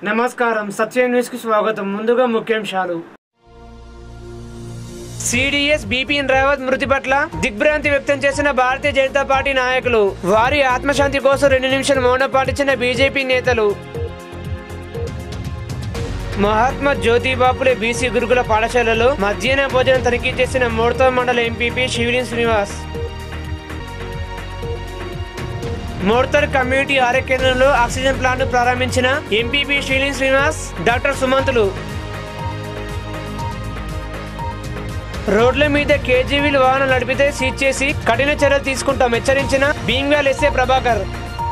నమస్కారం సత్యం న్యూస్ కి స్వాగతం ముందుగా ముఖ్యాంశాలు సిడిఎస్ బిపిన్ రావత్ మృతి పట్ల దిగ్భ్రాంతి వ్యక్తం చేసిన భారతీయ జనతా పార్టీ నాయకులు వారి ఆత్మశాంతి కోసం రెండు నిమిషాలు మౌనం పాటించిన బీజేపీ నేతలు మహాత్మా జ్యోతిబాపులే బీసీ గురుకుల పాఠశాలలో మధ్యాహ్న భోజనం తనిఖీ చేసిన మూడతో మండల ఎంపీపీ శివలిన్ శ్రీనివాస్ మోర్తర్ కమ్యూనిటీ ఆరోగ్య కేంద్రంలో ఆక్సిజన్ ప్లాంట్ ప్రారంభించిన ఎంపీపీ శ్రీలిన్ శ్రీనివాస్ డాక్టర్ సుమంతులు రోడ్ల మీద కేజీవీలు వాహనం నడిపితే సీజ్ చేసి కఠిన చర్యలు తీసుకుంటాం హెచ్చరించిన భీమ్గాల్ ఎస్ఏ ప్రభాకర్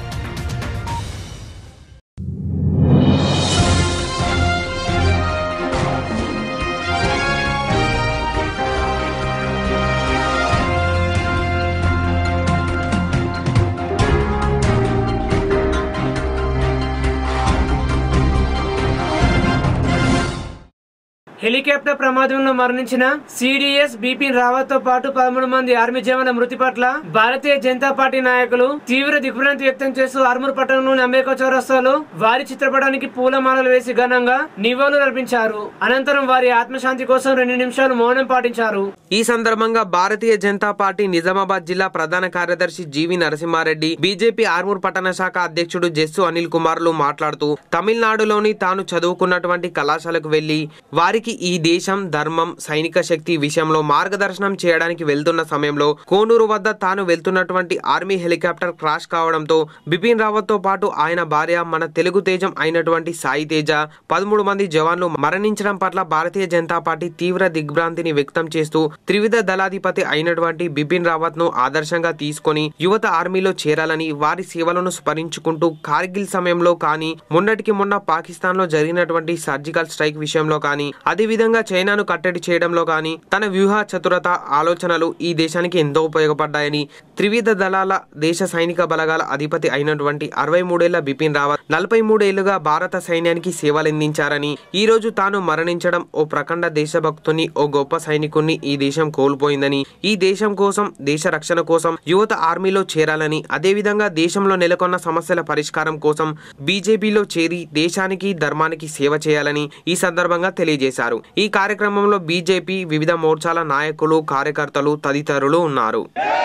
హెలికాప్టర్ ప్రమాదంలో మరణించిన సిడిఎస్ బిపిన్ రావత్ తో పాటు పదమూడు మంది ఆర్మీ జవాన్ల మృతి పట్ల భారతీయ జనతా పార్టీ నాయకులు తీవ్ర దిగ్భ్రాంతి వ్యక్తం చేస్తూ ఆర్మూర్ పట్టణంలోని అంబేద్కర్ చౌరస్తాలో వారి చిత్రపటానికి పూలమాలలు వేసి ఘనంగా నివాళులు అర్పించారు అనంతరం వారి ఆత్మశాంతి కోసం రెండు నిమిషాలు మౌనం పాటించారు ఈ సందర్భంగా భారతీయ జనతా పార్టీ నిజామాబాద్ జిల్లా ప్రధాన కార్యదర్శి జీవి నరసింహారెడ్డి బీజేపీ ఆర్మూర్ పట్టణ శాఖ అధ్యక్షుడు జస్సు అనిల్ కుమార్లు మాట్లాడుతూ తమిళనాడులోని తాను చదువుకున్నటువంటి కళాశాలకు వెళ్లి వారికి ఈ దేశం ధర్మం సైనిక శక్తి విషయంలో మార్గదర్శనం చేయడానికి వెళ్తున్న సమయంలో కోనూరు వద్ద తాను వెళ్తున్నటువంటి ఆర్మీ హెలికాప్టర్ క్రాష్ కావడంతో బిపిన్ రావత్ తో పాటు ఆయన భార్య మన తెలుగు తేజం అయినటువంటి సాయి తేజ పదమూడు మంది జవాన్లు మరణించడం పట్ల భారతీయ జనతా పార్టీ తీవ్ర దిగ్భ్రాంతిని వ్యక్తం చేస్తూ త్రివిధ దళాధిపతి అయినటువంటి బిపిన్ రావత్ ను ఆదర్శంగా తీసుకొని యువత ఆర్మీలో చేరాలని వారి సేవలను స్మరించుకుంటూ కార్గిల్ సమయంలో కానీ మొన్నటికి మొన్న పాకిస్తాన్ లో జరిగినటువంటి సర్జికల్ స్ట్రైక్ విషయంలో కానీ అదేవిధంగా చైనాను కట్టడి చేయడంలో కానీ తన వ్యూహ చతురత ఆలోచనలు ఈ దేశానికి ఎంతో ఉపయోగపడ్డాయని త్రివిధ దళాల దేశ సైనిక బలగాల అధిపతి అయినటువంటి అరవై మూడేళ్ల బిపిన్ రావత్ నలభై మూడేళ్లుగా భారత సైన్యానికి సేవలందించారని ఈ రోజు తాను మరణించడం ఓ ప్రఖండ దేశభక్తుని ఓ గొప్ప సైనికుణ్ణి ఈ దేశం కోల్పోయిందని ఈ దేశం కోసం దేశ రక్షణ కోసం యువత ఆర్మీలో చేరాలని అదేవిధంగా దేశంలో నెలకొన్న సమస్యల పరిష్కారం కోసం బీజేపీలో చేరి దేశానికి ధర్మానికి సేవ చేయాలని ఈ సందర్భంగా తెలియజేశారు ఈ కార్యక్రమంలో బీజేపీ వివిధ మోర్చాల నాయకులు కార్యకర్తలు తదితరులు ఉన్నారు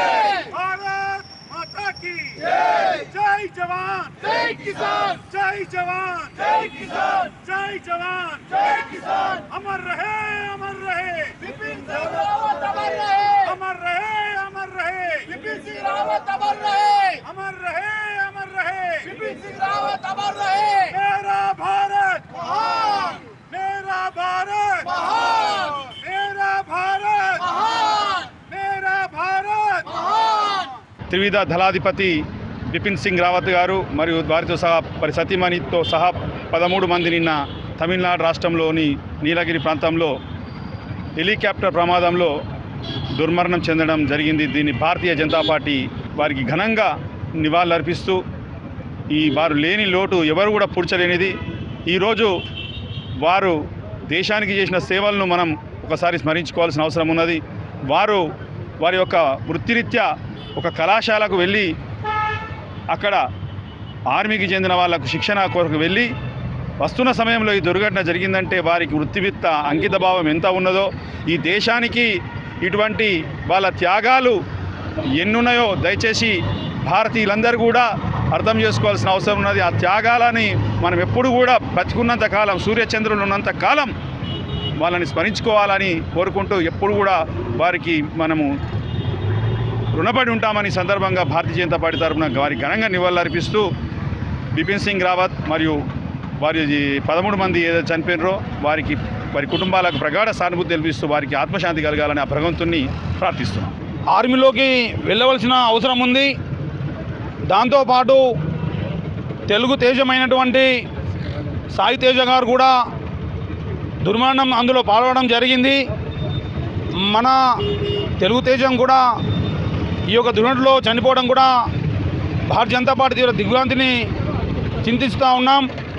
भारत माता की जय जय जवान जय किसान जय जवान जय किसान जय जवान जय किसान अमर रहे अमर रहे विपिन सिंह रावत अमर रहे अमर रहे अमर रहे विपिन सिंह रावत अमर रहे अमर रहे अमर रहे विपिन सिंह रावत अमर रहे मेरा भारत महान मेरा भारत महान मेरा भारत महान मेरा भारत महान త్రివిధ దళాధిపతి బిపిన్ సింగ్ రావత్ గారు మరియు వారితో సహా మరి సతీమణితో సహా పదమూడు మంది నిన్న తమిళనాడు రాష్ట్రంలోని నీలగిరి ప్రాంతంలో హెలికాప్టర్ ప్రమాదంలో దుర్మరణం చెందడం జరిగింది దీన్ని భారతీయ జనతా పార్టీ వారికి ఘనంగా నివాళులర్పిస్తూ ఈ వారు లేని లోటు ఎవరు కూడా పూడ్చలేనిది ఈరోజు వారు దేశానికి చేసిన సేవలను మనం ఒకసారి స్మరించుకోవాల్సిన అవసరం ఉన్నది వారు వారి యొక్క వృత్తిరీత్యా ఒక కళాశాలకు వెళ్ళి అక్కడ ఆర్మీకి చెందిన వాళ్ళకు శిక్షణ కొరకు వెళ్ళి వస్తున్న సమయంలో ఈ దుర్ఘటన జరిగిందంటే వారికి వృత్తివిత్త అంకిత భావం ఎంత ఉన్నదో ఈ దేశానికి ఇటువంటి వాళ్ళ త్యాగాలు ఎన్నున్నాయో దయచేసి భారతీయులందరూ కూడా అర్థం చేసుకోవాల్సిన అవసరం ఉన్నది ఆ త్యాగాలని మనం ఎప్పుడు కూడా బతికున్నంత కాలం సూర్యచంద్రులు ఉన్నంత కాలం వాళ్ళని స్మరించుకోవాలని కోరుకుంటూ ఎప్పుడు కూడా వారికి మనము రుణపడి ఉంటామని ఈ సందర్భంగా భారతీయ జనతా పార్టీ తరఫున వారికి ఘనంగా నివాళులర్పిస్తూ బిపిన్ సింగ్ రావత్ మరియు వారి ఈ పదమూడు మంది ఏదైతే చనిపోయినారో వారికి వారి కుటుంబాలకు ప్రగాఢ సానుభూతి తెలిపిస్తూ వారికి ఆత్మశాంతి కలగాలని ఆ భగవంతుణ్ణి ప్రార్థిస్తున్నాం ఆర్మీలోకి వెళ్ళవలసిన అవసరం ఉంది దాంతోపాటు తెలుగు తేజమైనటువంటి సాయి తేజ గారు కూడా దుర్మరణం అందులో పాల్గొనడం జరిగింది మన తెలుగు తేజం కూడా ఈ యొక్క దుర్ఘటనలో చనిపోవడం కూడా భారతీయ జనతా పార్టీ తీవ్ర దిగ్భ్రాంతిని చింతిస్తూ ఉన్నాం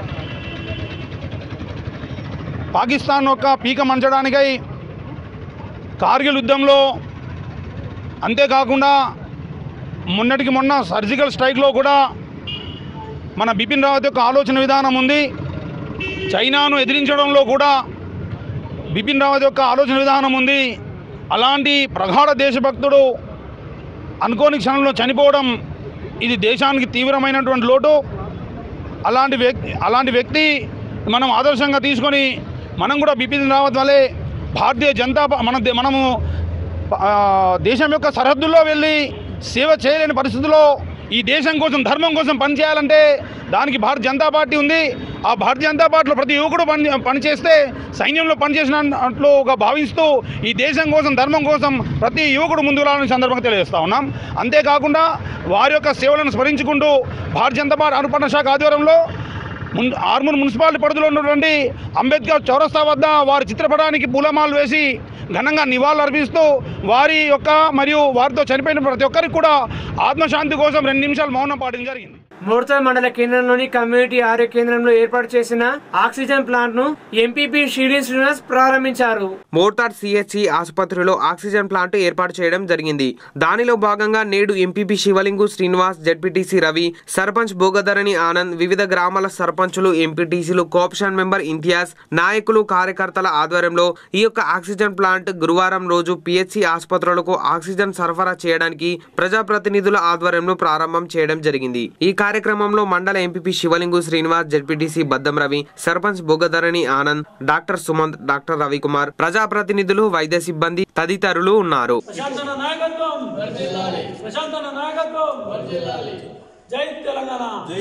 పాకిస్తాన్ యొక్క పీక మంచడానికై కార్గిల్ యుద్ధంలో అంతేకాకుండా మొన్నటికి మొన్న సర్జికల్ స్ట్రైక్లో కూడా మన బిపిన్ రావత్ యొక్క ఆలోచన విధానం ఉంది చైనాను ఎదిరించడంలో కూడా బిపిన్ రావత్ యొక్క ఆలోచన విధానం ఉంది అలాంటి ప్రగాఢ దేశభక్తుడు అనుకోని క్షణంలో చనిపోవడం ఇది దేశానికి తీవ్రమైనటువంటి లోటు అలాంటి వ్యక్తి అలాంటి వ్యక్తి మనం ఆదర్శంగా తీసుకొని మనం కూడా బిపిన్ రావత్ వలె భారతీయ జనతా పా- మన దే- మనము ఆ, దేశం యొక్క సరిహద్దుల్లో వెళ్ళి సేవ చేయలేని పరిస్థితుల్లో ఈ దేశం కోసం ధర్మం కోసం పనిచేయాలంటే దానికి భారత జనతా పార్టీ ఉంది ఆ భారతీయ జనతా పార్టీలో ప్రతి యువకుడు పని పనిచేస్తే సైన్యంలో పనిచేసినట్లుగా భావిస్తూ ఈ దేశం కోసం ధర్మం కోసం ప్రతి యువకుడు ముందుకు రావాలని సందర్భంగా తెలియజేస్తా ఉన్నాం అంతేకాకుండా వారి యొక్క సేవలను స్మరించుకుంటూ భారతీయ జనతా పార్టీ అనుపన్న శాఖ ఆధ్వర్యంలో మున్ ఆర్మూర్ మున్సిపాలిటీ పరిధిలో ఉన్నటువంటి అంబేద్కర్ చౌరస్తా వద్ద వారి చిత్రపటానికి పూలమాలు వేసి ఘనంగా నివాళులు అర్పిస్తూ వారి యొక్క మరియు వారితో చనిపోయిన ప్రతి ఒక్కరికి కూడా ఆత్మశాంతి కోసం రెండు నిమిషాలు మౌనం పాటించడం జరిగింది మోర్తాల్ మండల కేంద్రంలోని కమ్యూనిటీ ఆరోగ్య కేంద్రంలో ఏర్పాటు చేసిన ఆక్సిజన్ ప్లాంట్ ను ఎంపీపీ షిరిడి శ్రీనివాస్ ప్రారంభించారు మోర్తాడ్ సిహెచ్సి ఆసుపత్రిలో ఆక్సిజన్ ప్లాంట్ ఏర్పాటు చేయడం జరిగింది దానిలో భాగంగా నేడు ఎంపీపీ శివలింగు శ్రీనివాస్ జడ్పీటీసీ రవి సర్పంచ్ భోగధరణి ఆనంద్ వివిధ గ్రామాల సర్పంచులు ఎంపీటీసీలు కోఆప్షన్ మెంబర్ ఇంతియాజ్ నాయకులు కార్యకర్తల ఆధ్వర్యంలో ఈ యొక్క ఆక్సిజన్ ప్లాంట్ గురువారం రోజు పిహెచ్సి ఆసుపత్రులకు ఆక్సిజన్ సరఫరా చేయడానికి ప్రజాప్రతినిధుల ఆధ్వర్యంలో ప్రారంభం చేయడం జరిగింది ఈ కార్యక్రమంలో మండల MPP Shivalingu Srinivas ZPTC Baddam Ravi sarpanch Bhogadharani Anand doctor Sumanth doctor Ravikumar ప్రజాప్రతినిధులు వైద్య సిబ్బంది తదితరులు ఉన్నారు ప్రశాంతన నాయకత్వం ప్రశాంతన నాయకత్వం జై తెలంగాణ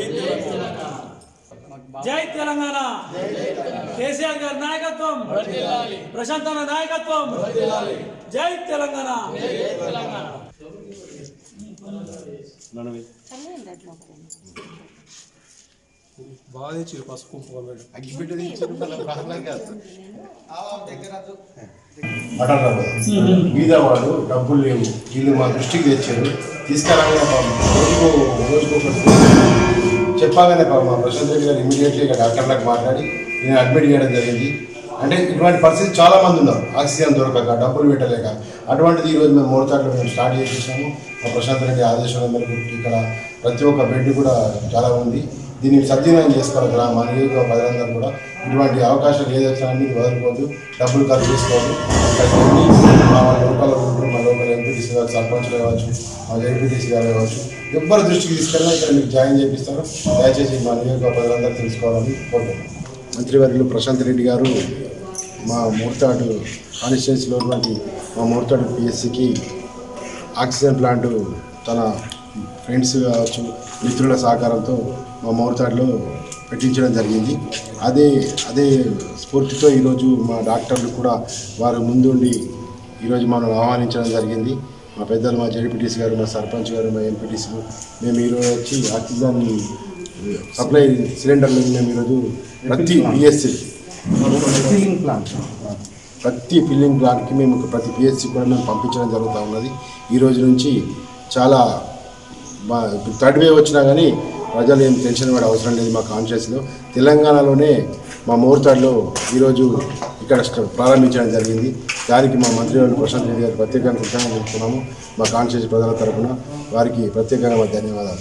జై తెలంగాణ కేసీఆర్ గారి నాయకత్వం ప్రశాంతన నాయకత్వం జై తెలంగాణ అంటారు బీదవాడు డబ్బులు లేవు వీళ్ళు మా దృష్టికి తెచ్చారు తీసుకురాగానే పాపం రోజుకు రోజుకు ఒక చెప్పగానే పాపం మా ప్రశాంత్ రెడ్డి గారు ఇమీడియట్లీ ఇక డాక్టర్లకు మాట్లాడి నేను అడ్మిట్ చేయడం జరిగింది అంటే ఇటువంటి పరిస్థితి చాలా మంది ఉన్నారు ఆక్సిజన్ దొరకక డబ్బులు పెట్టలేక అటువంటిది ఈరోజు మేము మూడతాట్లో మేము స్టార్ట్ చేసేసాము మా ప్రశాంత్ రెడ్డి ఆదేశాల మేరకు ఇక్కడ ప్రతి ఒక్క బెడ్ కూడా చాలా ఉంది దీన్ని సద్వినియోగం చేసుకోవాలి గ్రామ నియోజక ప్రజలందరూ కూడా ఇటువంటి అవకాశాలు ఏది వచ్చినా మీరు వదులుకోవద్దు డబ్బులు ఖర్చు చేసుకోవద్దు ఇక్కడికి వెళ్ళి మా లోకల్ ఉంటారు మా లోకల్ ఎంపీటీసీ గారు సర్పంచ్లు కావచ్చు మా ఎంపీటీసీ గారు కావచ్చు ఎవ్వరి దృష్టికి తీసుకెళ్ళినా ఇక్కడ మీకు జాయిన్ చేపిస్తారు దయచేసి మా నియోజక ప్రజలందరూ తెలుసుకోవాలని కోరుకుంటున్నాను మంత్రివర్యులు ప్రశాంత్ రెడ్డి గారు మా మూర్తాడు కాన్స్టిట్యున్సీలో ఉన్నటువంటి మా మూర్తాడు పిఎస్సికి ఆక్సిజన్ ప్లాంట్ తన ఫ్రెండ్స్ కావచ్చు మిత్రుల సహకారంతో మా మౌర్తాడ్లో పెట్టించడం జరిగింది అదే అదే స్ఫూర్తితో ఈరోజు మా డాక్టర్లు కూడా వారు ముందుండి ఈరోజు మనం ఆహ్వానించడం జరిగింది మా పెద్దలు మా జడ్పీటీసీ గారు మా సర్పంచ్ గారు మా ఎంపీటీసీలు మేము ఈరోజు వచ్చి ఆక్సిజన్ సప్లై సిలిండర్లు మేము ఈరోజు ప్రతి పిఎస్సి ఫిల్లింగ్ ప్లాంట్ ప్రతి ఫిల్లింగ్ ప్లాంట్కి మేము ప్రతి పిఎస్సి కూడా మేము పంపించడం జరుగుతూ ఉన్నది ఈ రోజు నుంచి చాలా మా థర్డ్ వేవ్ వచ్చినా కానీ ప్రజలు ఏం టెన్షన్ పడే అవసరం లేదు మా కాన్షియస్లో తెలంగాణలోనే మా మోర్తాడ్లో ఈరోజు ఇక్కడ స్ట- ప్రారంభించడం జరిగింది దానికి మా మంత్రి గారు ప్రశాంత్ రెడ్డి గారు ప్రత్యేకంగా కృతజ్ఞతలు తెలుపుతున్నాము మా కాన్షియస్ ప్రజల తరపున వారికి ప్రత్యేకంగా మా ధన్యవాదాలు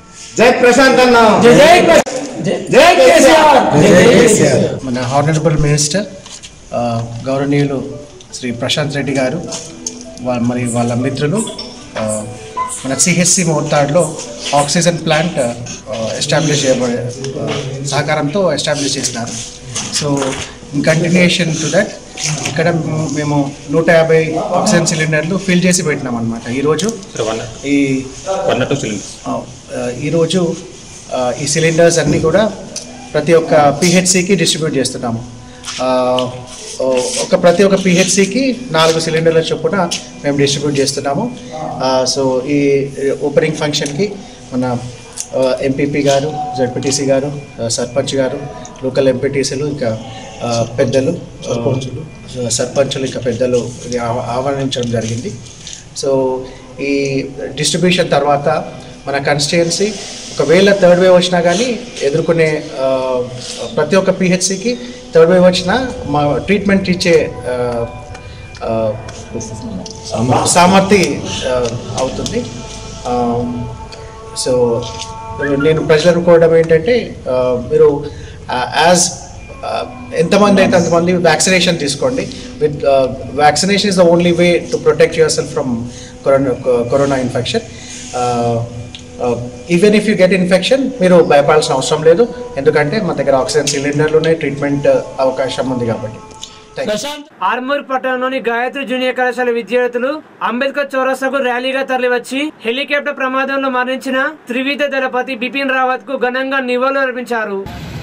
మన హానరబుల్ మినిస్టర్ ఆ, గౌరవనీయులు శ్రీ ప్రశాంత్ రెడ్డి గారు వా- మరి వాళ్ళ మిత్రులు ఆ, మన సిహెచ్సి మోర్తాడ్లో ఆక్సిజన్ ప్లాంట్ ఎస్టాబ్లిష్ చేయబడే ఆ, సహకారంతో ఎస్టాబ్లిష్ చేసినారు so in continuation to that ఇక్కడ మేము- మేము నూట యాభై ఆక్సిజన్ సిలిండర్లు ఫిల్ చేసి పెట్టినాం అనమాట ఈరోజు ఈ ఆ, ఆ, ఈరోజు ఆ, ఈ సిలిండర్స్ అన్నీ కూడా ప్రతి ఒక్క పిహెచ్సికి డిస్ట్రిబ్యూట్ చేస్తున్నాము ఆ, ఓ, ఒక ప్రతి ఒక్క పిహెచ్సికి నాలుగు సిలిండర్ల చొప్పున మేము డిస్ట్రిబ్యూట్ చేస్తున్నాము ఆ, సో ఈ ఓపెనింగ్ ఫంక్షన్కి మన ఎంపీపీ గారు జడ్పీటీసీ గారు ఆ, సర్పంచ్ గారు లోకల్ ఎంపీటీసీలు ఇంకా ఆ, పెద్దలు సర్పంచులు సర్పంచులు ఇంకా పెద్దలు ఇది ఆహ్- ఆహ్వానించడం జరిగింది సో ఈ డిస్ట్రిబ్యూషన్ తర్వాత మన కాన్స్టిట్యుయన్సీ ఒకవేళ థర్డ్ వేవ్ వచ్చినా కానీ ఎదుర్కొనే ఆ, ప్రతి ఒక్క పిహెచ్సికి థర్డ్ వేవ్ వచ్చినా మా ట్రీట్మెంట్ ఇచ్చే ఆ, ఆ, సామర్థ్య ఆ, అవుతుంది ఆ, సో నేను ప్రజలను కోరడం ఏంటంటే ఆ, మీరు యాజ్ ఎంతమంది అయితే అంతమంది వ్యాక్సినేషన్ తీసుకోండి with vaccination is the only way to protect yourself from corona corona infection even if you get infection మీరు భయపడాల్సిన అవసరం లేదు ఎందుకంటే మన దగ్గర ఆక్సిజన్ సిలిండర్లు ఉన్నాయి ట్రీట్మెంట్ అవకాశం ఉంది కాబట్టి థ్యాంక్ యూ ప్రశాంత్ ఆర్మూర్ పట్టణంలోని గాయత్రి జూనియర్ కళాశాల విద్యార్థులు అంబేద్కర్ చౌరస్తాకు ర్యాలీగా తరలివచ్చి హెలికాప్టర్ ప్రమాదంలో మరణించిన త్రివిధ దళపతి బిపిన్ రావత్ కు ఘనంగా నివాళులు అర్పించారు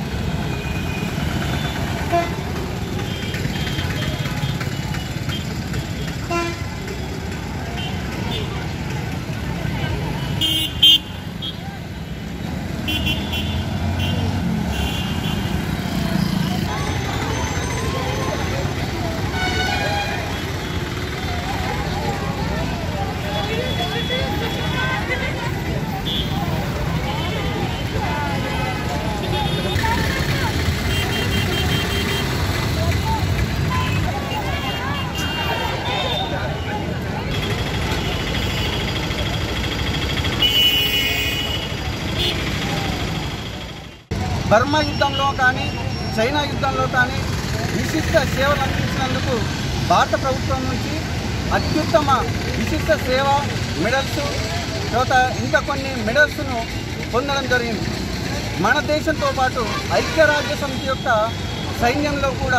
బర్మా యుద్ధంలో కానీ చైనా యుద్ధంలో కానీ విశిష్ట సేవలు అందించినందుకు భారత ప్రభుత్వం నుంచి అత్యుత్తమ విశిష్ట సేవ మెడల్స్ తర్వాత ఇంకా కొన్ని మెడల్స్ను పొందడం జరిగింది మన దేశంతో పాటు ఐక్యరాజ్య సమితి యొక్క సైన్యంలో కూడా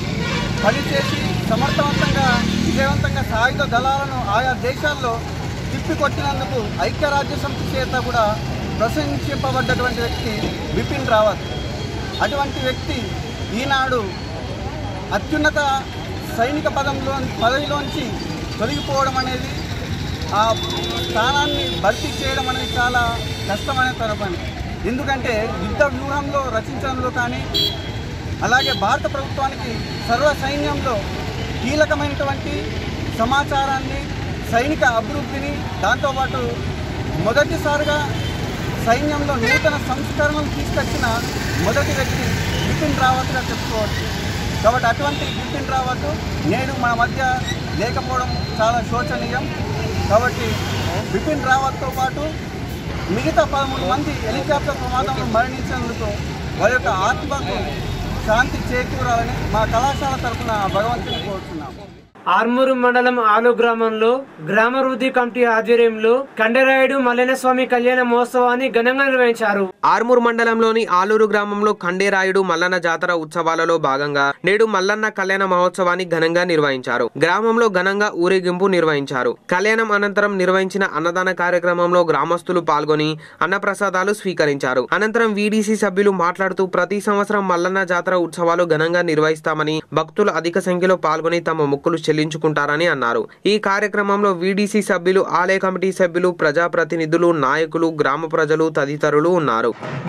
పనిచేసి సమర్థవంతంగా విజయవంతంగా సాయుధ దళాలను ఆయా దేశాల్లో తిప్పికొట్టినందుకు ఐక్యరాజ్య సమితి చేత కూడా ప్రశంసింపబడ్డటువంటి వ్యక్తి బిపిన్ రావత్ అటువంటి వ్యక్తి ఈనాడు అత్యున్నత సైనిక పదంలో పదవిలోంచి తొలగిపోవడం అనేది ఆ స్థానాన్ని భర్తీ చేయడం అనేది చాలా కష్టమైన తన పని ఎందుకంటే యుద్ధ వ్యూహంలో రచించడంలో కానీ అలాగే భారత ప్రభుత్వానికి సర్వ సైన్యంలో కీలకమైనటువంటి సమాచారాన్ని సైనిక అభివృద్ధిని దాంతోపాటు మొదటిసారిగా సైన్యంలో నూతన సంస్కరణలు తీసుకొచ్చిన మొదటి వ్యక్తి బిపిన్ రావత్గా చెప్పుకోవచ్చు కాబట్టి అటువంటి బిపిన్ రావత్ నేడు మన మధ్య లేకపోవడం చాలా శోచనీయం కాబట్టి బిపిన్ రావత్తో పాటు మిగతా పదమూడు మంది హెలికాప్టర్ ప్రమాదంలో మరణించినందుకు వారి యొక్క ఆత్మకు శాంతి చేకూరాలని మా కళాశాల తరఫున భగవంతుని కోరుతున్నాము ఆర్మూరు మండలం ఆలు గ్రామంలో గ్రామాభివృద్ధి కమిటీ ఆధ్వర్యంలో కండరాయుడు మల్లెన స్వామి కళ్యాణ మహోత్సవాన్ని ఘనంగా నిర్వహించారు ఆర్మూర్ మండలంలోని ఆలూరు గ్రామంలో ఖండేరాయుడు మల్లన్న జాతర ఉత్సవాలలో భాగంగా నేడు మల్లన్న కళ్యాణ మహోత్సవాన్ని ఘనంగా నిర్వహించారు గ్రామంలో ఘనంగా ఊరేగింపు నిర్వహించారు కళ్యాణం అనంతరం నిర్వహించిన అన్నదాన కార్యక్రమంలో గ్రామస్తులు పాల్గొని అన్నప్రసాదాలు స్వీకరించారు అనంతరం వీడీసీ సభ్యులు మాట్లాడుతూ ప్రతి సంవత్సరం మల్లన్న జాతర ఉత్సవాలు ఘనంగా నిర్వహిస్తామని భక్తులు అధిక సంఖ్యలో పాల్గొని తమ మొక్కులు చెల్లించుకుంటారని అన్నారు ఈ కార్యక్రమంలో వీడీసీ సభ్యులు ఆలయ కమిటీ సభ్యులు ప్రజాప్రతినిధులు నాయకులు గ్రామ ప్రజలు తదితరులు ఉన్నారు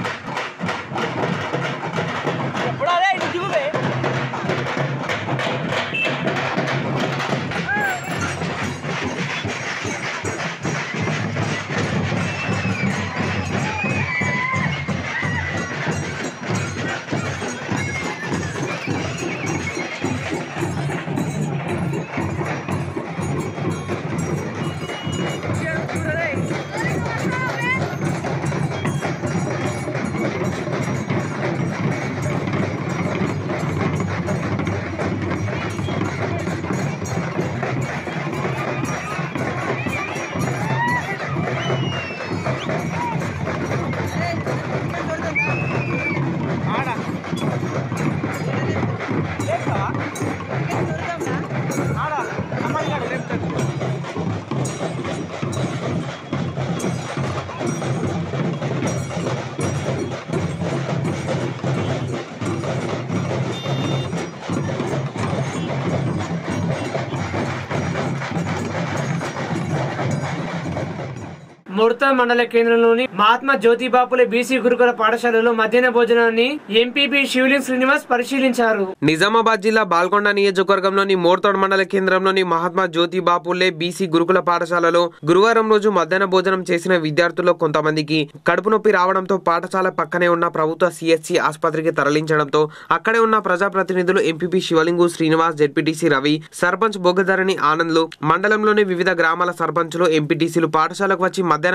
ముడత మండల కేంద్రంలోని మహాత్మా జ్యోతిబాపులే బీసీ గురుకుల పాఠశాలలో మధ్యాహ్న భోజనాన్ని ఎంపీపీ శివలింగ్ శ్రీనివాస్ పరిశీలించారు నిజామాబాద్ జిల్లా బాల్కొండ నియోజకవర్గంలోని మోర్తోడ్ మండల కేంద్రంలోని మహాత్మా జ్యోతి బాపులే బీసీ గురుకుల పాఠశాలలో గురువారం రోజు మధ్యాహ్న భోజనం చేసిన విద్యార్థుల్లో కొంతమందికి కడుపు నొప్పి రావడంతో పాఠశాల పక్కనే ఉన్న ప్రభుత్వ సిఎస్సి ఆసుపత్రికి తరలించడంతో అక్కడే ఉన్న ప్రజాప్రతినిధులు ఎంపీపీ శివలింగు శ్రీనివాస్ జెడ్పీటీసీ రవి సర్పంచ్ బొగ్గధరణి ఆనంద్లు మండలంలోని వివిధ గ్రామాల సర్పంచులు ఎంపీటీసీలు పాఠశాలకు వచ్చి మధ్యాహ్న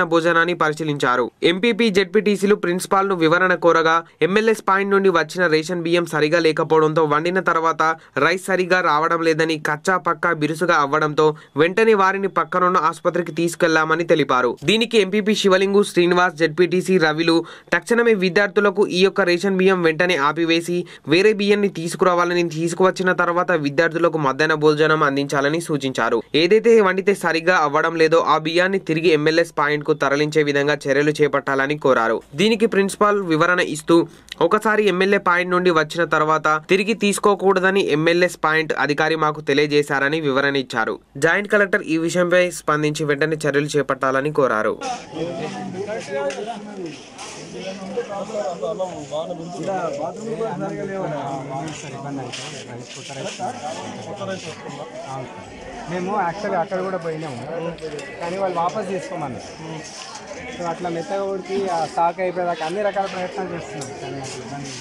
మధ్యాహ్న భోజనాన్ని పరిశీలించారు ఎంపీపీ జెడ్పీటీసీలు ప్రిన్సిపాల్ ను వివరణ కోరగా ఎమ్మెల్యేస్ పాయింట్ నుండి వచ్చిన రేషన్ బియ్యం సరిగా లేకపోవడంతో వండిన తర్వాత రైస్ సరిగా రావడం లేదని కచ్చా పక్కా బిరుసుగా అవ్వడంతో వెంటనే వారిని పక్కనున్న ఆసుపత్రికి తీసుకెళ్లామని తెలిపారు దీనికి ఎంపీపీ శివలింగు శ్రీనివాస్ జెడ్పీటీసీ రవిలు తక్షణమే విద్యార్థులకు ఈ యొక్క రేషన్ బియ్యం వెంటనే ఆపివేసి వేరే బియ్యాన్ని తీసుకురావాలని తీసుకువచ్చిన తర్వాత విద్యార్థులకు మధ్యాహ్న భోజనం అందించాలని సూచించారు ఏదైతే వండితే సరిగా అవ్వడం లేదో ఆ బియ్యాన్ని తిరిగి ఎమ్మెల్యేస్ పాయింట్ కు తరలించే విధంగా చర్యలు చేపట్టాలని కోరారు దీనికి ప్రిన్సిపాల్ వివరణ ఇస్తూ ఒకసారి ఎమ్మెల్యే పాయింట్ నుండి వచ్చిన తర్వాత తిరిగి తీసుకోకూడదని ఎమ్మెల్యేస్ పాయింట్ అధికారి మాకు తెలియజేశారని వివరణ ఇచ్చారు జాయింట్ కలెక్టర్ ఈ విషయంపై స్పందించి వెంటనే చర్యలు చేపట్టాలని కోరారు మేము యాక్చువల్గా అక్కడ కూడా పోయినాము కానీ వాళ్ళు వాపస్ తీసుకోమన్నారు సో అట్లా మెత్తగా ఉడికి ఆ స్టాక్ అయిపోయేదాకా అన్ని రకాల ప్రయత్నాలు చేస్తున్నాం కానీ అట్లా దాన్ని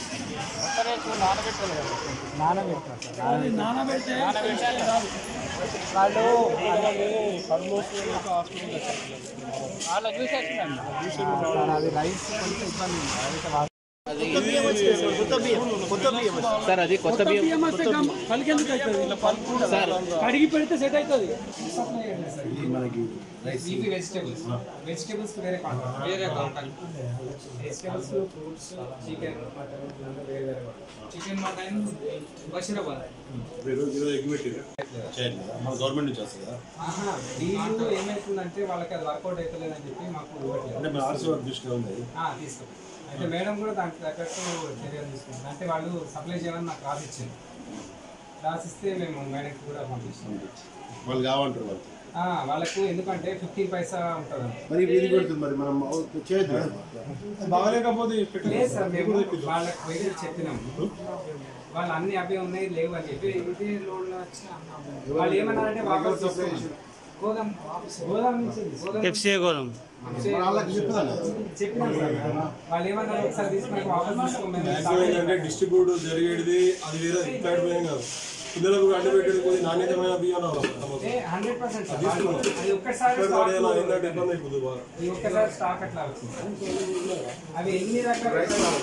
నానబెడతారు సార్ నానబెడితే వాళ్ళు సార్ అది రైస్ కొంచెం ఇబ్బంది ఉంది అయితే వా- సార్ అది కొత్త బియ్యం వస్తే గమ్- పలికి ఎందుకు అవుతుంది ఇలా పలుకు కడిగి పెడితే సెట్ అవుతుంది ఇవి వెజిటేబుల్స్ వెజిటేబుల్స్ వేరే కాంటాక్ట్ వేరే contact vegetables fruits chicken mutton ఇదంతా వేరే వేరే చికెన్ మటన్ బషీరాబాద్ మన గవర్నమెంట్ నుంచి వస్తుంది కదా ఆహా వీళ్ళు ఏమవుతుందంటే వాళ్ళకి అది వర్కౌట్ అవుతలేదని చెప్పి మాకు ఇవ్వట్లేదు అంటే మన ఆర్సీ వర్క్ దృష్టిలో ఉంది ఆ, తీసుకో అయితే మేడం కూడా దానికి తగ్గట్టు చర్యలు తీసుకుంటాం అంటే వాళ్ళు సప్లై చేయాలని నాకు రాసిచ్చింది రాసిస్తే మేము మేడంకి కూడా పంపిస్తాం వాళ్ళు కావంటారు వాళ్ళు ఆ, వాళ్ళకు ఎందుకంటే ఫిఫ్టీన్ పైసా ఉంటుంది మరి ఇది కొడుతుంది మరి మనం చేయొద్దు బాగలేకపోతే లేదు సార్ మేము వాళ్ళకి పోయి చెప్పినాము వాళ్ళు అన్ని అవే ఉన్నాయి లేవు అని చెప్పి ఇదే లోన్లో వచ్చి అన్నాము. వాళ్ళు ఏమన్నారంటే వాపస్ తీసుకోమన్నారు. గోదాం గోదాం నుంచి గోదాం ఎఫ్సీఏ గోళం వాళ్ళకి చెప్తాను చెప్పినాం సార్ వాళ్ళు ఏమన్నారు ఒకసారి తీసుకుని వాపస్ తీసుకోమని ఏంటంటే డిస్ట్రిబ్యూట్ జరిగేది అది వేరే రిక్వైర్డ్ బియ్యం కాదు పిల్లలకు అడ్డు పెట్టేది కొద్ది నాణ్యతమైన బియ్యం రావాలి హండ్రెడ్ పర్సెంట్ సార్ వాళ్ళు- అది ఒక్కసారి ఇక్కడ స్టాక్ ఏదైనా ఏంటంటే ఇబ్బంది అయిపోతుంది బాగా ఈ ఒక్కసారి స్టాక్ అట్లా వచ్చింది అవి ఎన్ని రకాల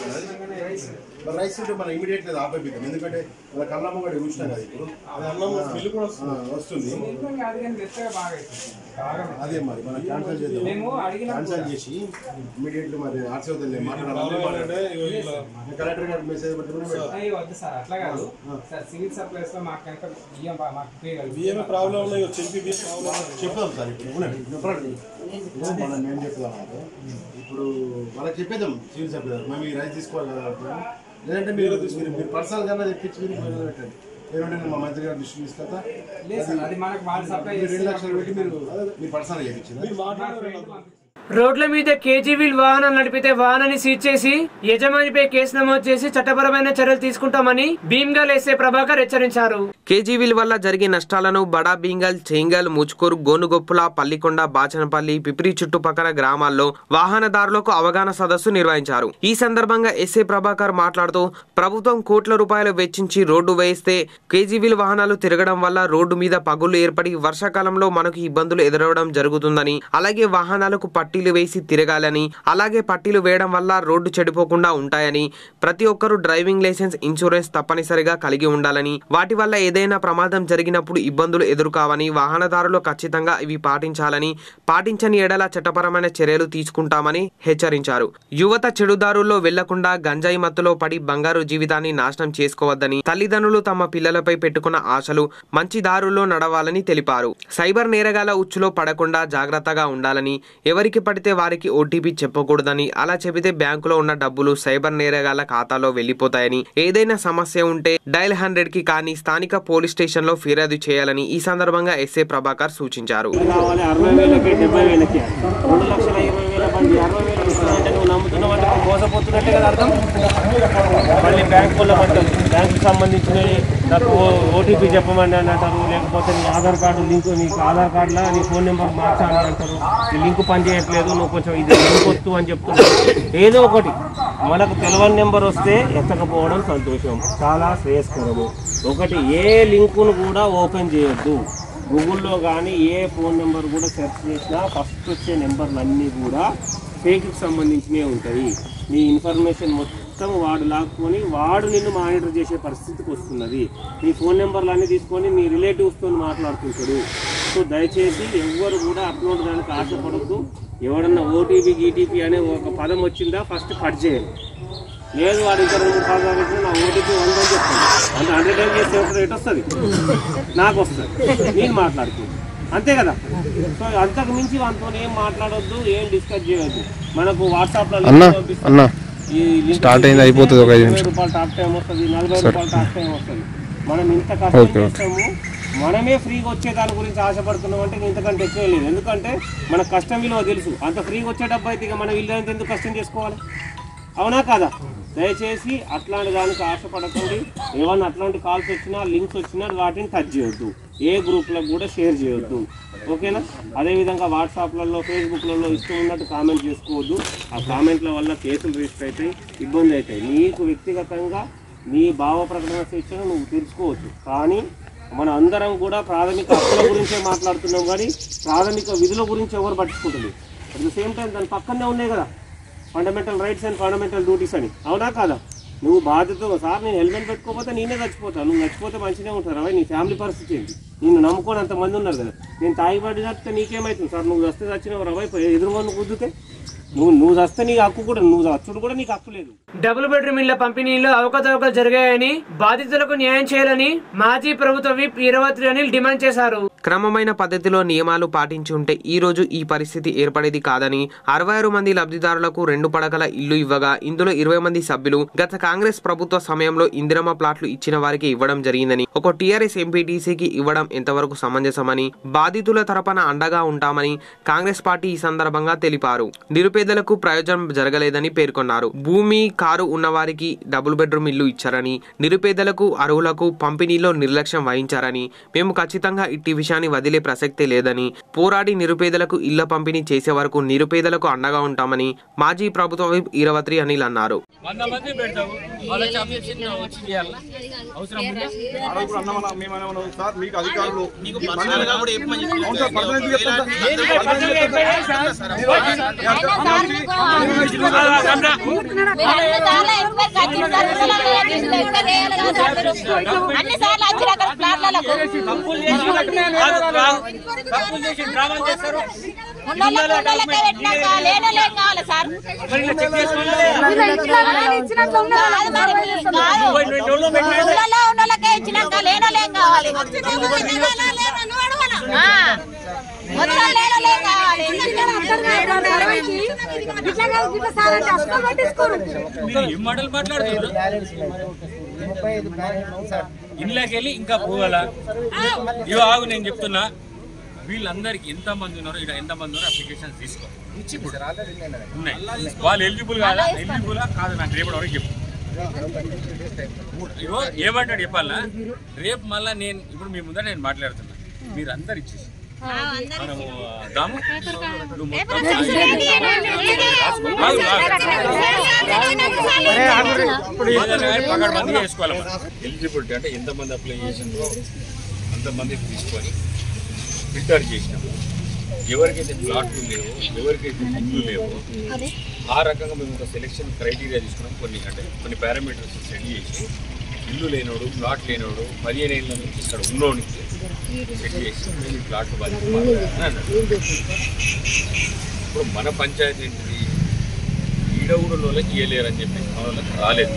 మరి రైస్ ఉంటే మనం ఇమీడియట్ గా ఆపేపిద్దాం ఎందుకంటే మన కళ్ళమ్మ కూడా కూర్చున్నాం కదా ఇప్పుడు అది అన్నం బిల్లు కూడా ఆ, వస్తుంది మిల్కం కాదు కానీ మెత్తగా బాగా అవుతుంది బాగా మెత్తగా. అదే మరి మనం క్యాన్సల్ చేద్దాం మేము అడిగినప్పుడు క్యాన్సల్ చేసి ఇమీడియట్లీ మరి ఆర్సీ వద్దని మాట్లాడాలి అంటే ఇగో ఇలా కలెక్టర్ గారికి మెసేజ్ పెట్టుకుని అయ్యి వద్దు సార్ అట్లా కాదు సార్ సివిల్ సప్లైస్ లో మాకు కనుక బియ్యం బా- మాకు ఉపయోగాలు బియ్యమే ప్రాబ్లం ఉన్నాయి చెంపి బియ్యం ప్రాబ్లం చెప్తాం సార్ ఇప్పుడు ఉండండి. ఇప్పుడు పడండి. ఇప్పుడు మనం ఏం చెప్తాం అంటే ఇప్పుడు వాళ్ళకి చెప్పేద్దాం సివిల్ సప్లై మేము ఈ రైస్ తీసుకోవాలి కదా అప్పుడు. లేదంటే మీరు మీరు మీరు పర్సనల్ గా తెప్పించి మీరు మొదలు పెట్టండి లేదంటే నేను మా మంత్రి గారు దృష్టి తీసుకెళ్తా లేదు సార్ అది మనకు వాళ్ళు సప్లై మీరు రెండు చేస్తే లక్షలు పెట్టి మీరు మీరు పర్సనల్ చేయించింది మా ఫ్రెండ్ పంపించారు. రోడ్ల మీద కేజీవీల్ వాహనం నడిపితే వాహనాన్ని సీజ్ చేసి యజమానిపై కేసు నమోదు చేసి చట్టపరమైన చర్యలు తీసుకుంటామని భీమ్గల్ ఎస్ఏ ప్రభాకర్ హెచ్చరించారు కేజీవీల్ వల్ల జరిగే నష్టాలను బడా బీంగల్ చేంగల్ ముచ్కూరు గోనుగొప్పుల పల్లికొండ బాచనపల్లి పిపిరి చుట్టుపక్కల గ్రామాల్లో వాహనదారులకు అవగాహన సదస్సు నిర్వహించారు ఈ సందర్భంగా ఎస్ఏ ప్రభాకర్ మాట్లాడుతూ ప్రభుత్వం కోట్ల రూపాయలు వెచ్చించి రోడ్డు వేస్తే కేజీవీల్ వాహనాలు తిరగడం వల్ల రోడ్డు మీద పగుళ్లు ఏర్పడి వర్షాకాలంలో మనకు ఇబ్బందులు ఎదురవడం జరుగుతుందని అలాగే వాహనాలకు పట్టీలు వేసి తిరగాలని అలాగే పట్టీలు వేయడం వల్ల రోడ్డు చెడిపోకుండా ఉంటాయని ప్రతి ఒక్కరూ డ్రైవింగ్ లైసెన్స్ ఇన్సూరెన్స్ తప్పనిసరిగా కలిగి ఉండాలని వాటి వల్ల ఏదైనా ప్రమాదం జరిగినప్పుడు ఇబ్బందులు ఎదుర్కావని వాహనదారులు ఖచ్చితంగా ఇవి పాటించాలని పాటించని ఎడల చట్టపరమైన చర్యలు తీసుకుంటామని హెచ్చరించారు యువత చెడుదారుల్లో వెళ్లకుండా గంజాయి మత్తులో పడి బంగారు జీవితాన్ని నాశనం చేసుకోవద్దని తల్లిదండ్రులు తమ పిల్లలపై పెట్టుకున్న ఆశలు మంచి దారుల్లో నడవాలని తెలిపారు సైబర్ నేరగాల ఉచ్చులో పడకుండా జాగ్రత్తగా ఉండాలని ఎవరికి పడితే వారికి ఓటీపీ చెప్పకూడదని అలా చెబితే బ్యాంకులో ఉన్న డబ్బులు సైబర్ నేరగాల ఖాతాలో వెళ్లిపోతాయని ఏదైనా సమస్య ఉంటే డైల్ హండ్రెడ్ కి కానీ స్థానిక పోలీస్ స్టేషన్ లో ఫిర్యాదు చేయాలని ఈ సందర్భంగా ఎస్ఏ ప్రభాకర్ సూచించారు కావాలి అరవై వేలకి డెబ్బై వేలకి రెండు లక్షల ఇరవై వేల బండి అరవై వేలకి ఇస్తానంటే నువ్వు నమ్ముతున్నావు అంటే మోసపోతున్నట్టే కదా అర్థం మళ్ళీ బ్యాంకుల్లో పడ్డాం బ్యాంకుకి సంబంధించినవి నాకు ఓటీపీ చెప్పమని అని అంటారు లేకపోతే నీ ఆధార్ కార్డు లింక్ నీకు ఆధార్ కార్డులో నీ ఫోన్ నెంబర్ మార్చాలని అంటారు ఈ లింక్ పని చేయట్లేదు నువ్వు కొంచెం ఇది లింక్ వస్తు అని చెప్తున్నావు ఏదో ఒకటి మనకు తెలియని నెంబర్ వస్తే ఎత్తకపోవడం సంతోషం చాలా శ్రేయస్కరము ఒకటి ఏ లింకును కూడా ఓపెన్ చేయొద్దు గూగుల్లో కానీ ఏ ఫోన్ నెంబర్ కూడా సెర్చ్ చేసినా ఫస్ట్ వచ్చే నెంబర్లు అన్నీ కూడా ఫేక్కి సంబంధించినవి ఉంటాయి నీ ఇన్ఫర్మేషన్ మొత్తం వాడు లాక్కొని వాడు నిన్ను మానిటర్ చేసే పరిస్థితికి వస్తున్నది నీ ఫోన్ నెంబర్లు అన్నీ తీసుకొని నీ రిలేటివ్స్తో మాట్లాడుతుంటాడు సో దయచేసి ఎవ్వరు కూడా అప్లోడ్ దానికి ఆశపడద్దు ఎవడన్నా ఓటీపీ గీటీపీ అనే ఒక పదం వచ్చిందా ఫస్ట్ కట్ చేయాలి లేదు వాడు ఇంకా రెండు మూడు పదాలు వచ్చినా నా ఓటీపీ వంద అని చెప్తాను అంటే హండ్రెడ్ ఏం చేస్తే ఒక రేట్ వస్తుంది నాకు వస్తుంది నేను మాట్లాడుతున్నాను అంతే కదా సో అంతకు మించి వాళ్ళతో ఏం మాట్లాడొద్దు ఏం డిస్కస్ చేయొద్దు మనకు వాట్సాప్లో అన్న అన్న ఈ లింక్ స్టార్ట్ అయింది అయిపోతుంది ఒక ఐదు ఇరవై నిమిషాలు రూపాయలు టాప్ టైం వస్తుంది నలభై సరే. రూపాయలు టాప్ టైం వస్తుంది మనం ఇంత కష్టం ఓకే, ఓకే. చేస్తాము మనమే ఫ్రీగా వచ్చే దాని గురించి ఆశపడుతున్నాం అంటే ఇంతకంటే ఎక్కువ లేదు ఎందుకంటే మన కష్టం విలువ తెలుసు అంత ఫ్రీగా వచ్చే డబ్బు అయితే ఇక మనం వీళ్ళంత ఎందుకు కష్టం చేసుకోవాలి అవునా కాదా దయచేసి అట్లాంటి దానికి ఆశపడకండి ఏమన్నా అట్లాంటి కాల్స్ వచ్చినా లింక్స్ వచ్చినా వాటిని టచ్ చేయొద్దు ఏ గ్రూప్లకు కూడా షేర్ చేయొద్దు ఓకేనా అదేవిధంగా వాట్సాప్లలో ఫేస్బుక్లలో ఇష్టం ఉన్నట్టు కామెంట్ చేసుకోవద్దు ఆ కామెంట్ల వల్ల కేసులు రిజిస్టర్ అవుతాయి ఇబ్బంది అవుతాయి నీకు వ్యక్తిగతంగా నీ భావ ప్రకటన శిక్షణ నువ్వు తెలుసుకోవచ్చు కానీ మన అందరం కూడా ప్రాథమిక హక్కుల గురించే మాట్లాడుతున్నాం కానీ ప్రాథమిక విధుల గురించి ఎవరు పట్టించుకుంటుంది అట్ ద సేమ్ టైం దాని పక్కనే ఉన్నాయి కదా fundamental rights and fundamental duties అని అవునా కాదా నువ్వు బాధ్యత సార్ నేను హెల్మెట్ పెట్టుకోకపోతే నేనే చచ్చిపోతాను నువ్వు చచ్చిపోతే మంచిగా ఉంటారు అవి నీ ఫ్యామిలీ పరిస్థితి ఏంటి నిన్ను నమ్ముకొని అంతమంది ఉన్నారు కదా నేను తాగిపడినట్టు నీకేమవుతుంది సార్ నువ్వు వస్తే చచ్చినవారు అవి ఎదురుగా కుద్దుతే నువ్వు నువ్వు చస్తే నీ హక్కు కూడా నువ్వు చచ్చుడు కూడా నీకు హక్కు లేదు డబుల్ బెడ్రూమ్ ఇళ్ల పంపిణీలో అవకతవకలు జరిగాయని బాధితులకు న్యాయం చేయాలని మాజీ ప్రభుత్వ విప్ ఇరవత్రి అనిల్ డిమాండ్ చేశారు క్రమమైన పద్ధతిలో నియమాలు పాటించి ఉంటే ఈ రోజు ఈ పరిస్థితి ఏర్పడేది కాదని అరవై ఆరు మంది లబ్ధిదారులకు రెండు పడకల ఇల్లు ఇవ్వగా ఇందులో ఇరవై మంది సభ్యులు గత కాంగ్రెస్ ప్రభుత్వ సమయంలో ఇందిరమ్మ ప్లాట్లు ఇచ్చిన వారికి ఇవ్వడం జరిగిందని ఒక టీఆర్ఎస్ ఎంపీటీసీకి ఇవ్వడం ఎంతవరకు సమంజసమని బాధితుల తరపున అండగా ఉంటామని కాంగ్రెస్ పార్టీ ఈ సందర్భంగా తెలిపారు నిరుపేదలకు ప్రయోజనం జరగలేదని పేర్కొన్నారు భూమి కారు ఉన్నవారికి డబుల్ బెడ్రూమ్ ఇల్లు ఇచ్చారని నిరుపేదలకు అర్హులకు పంపిణీలో నిర్లక్ష్యం వహించారని మేము ఖచ్చితంగా ఇట్టి విషయాన్ని వదిలే ప్రసక్తే లేదని పోరాడి నిరుపేదలకు ఇళ్ల పంపిణీ చేసే వరకు నిరుపేదలకు అండగా ఉంటామని మాజీ ప్రభుత్వ విప్ ఈరవత్రి అనిల్ అన్నారు వంద మంది పెడతావు వాళ్ళకి అబ్జెక్షన్ వచ్చి చేయాలా అవసరం ఉందా అప్పుడు అన్నమన్నా మేమేమన్నా సార్ మీకు అధికారులు నీకు పర్సనల్ గా కూడా చెప్పమని చెప్పిన. అవును సార్ పర్సనల్ గా చెప్తాను సార్. దేనికి పర్సనల్ గా చెప్పాలి సార్? తప్పులు చేసి డ్రామాలు చేస్తారు మరి ఇలా చెక్ మీరు ఏం మాటలు మాట్లాడుతున్నారు ఇంట్లోకి వెళ్ళి ఇంకా పోవాలా ఇవి ఆగు నేను చెప్తున్నా వీళ్ళందరికి ఎంత మంది ఉన్నారో ఇక్కడ ఎంత మంది ఉన్నారో అప్లికేషన్ తీసుకో ఉన్నాయి వాళ్ళు ఎలిజిబుల్ కాదా ఎలిజిబుల్ కాదు నాకు రేపటి వరకు చెప్పు ఇగో ఏమంటాడు చెప్పాలా రేపు మళ్ళా నేను ఇప్పుడు మీ ముందర నేను మాట్లాడుతున్నా మీరు అందరు ఇచ్చేసి మనము దాము నువ్వు మొత్తం ఆగు, ఆగు. ఏదైనా కానీ పకడ్బందీగా వేసుకోవాలి మనం. ఎలిజిబిలిటీ అంటే ఎంతమంది అప్లై చేసిండ్రో అంతమంది తీసుకొని ఫిల్టర్ చేసినాం ఎవరికైతే ప్లాట్లు లేవో ఎవరికైతే ఇల్లు లేవో ఆ రకంగా మేము ఒక సెలెక్షన్ క్రైటీరియా తీసుకున్నాం కొన్ని అంటే కొన్ని పారామీటర్స్ సెట్ చేసి ఇల్లు లేనోడు ప్లాట్ లేనోడు పదిహేను ఏళ్ళ నుంచి ఇక్కడ ఉన్నోడికి సెట్ చేసి మేము ఈ ప్లాట్ బాధ్యత మాది అని అన్నాడు ఇప్పుడు మన పంచాయతీ ఏంటిది ఈడవుడు వాళ్ళకి ఇయ్యలేరు అని చెప్పి మన వాళ్ళకి రాలేదు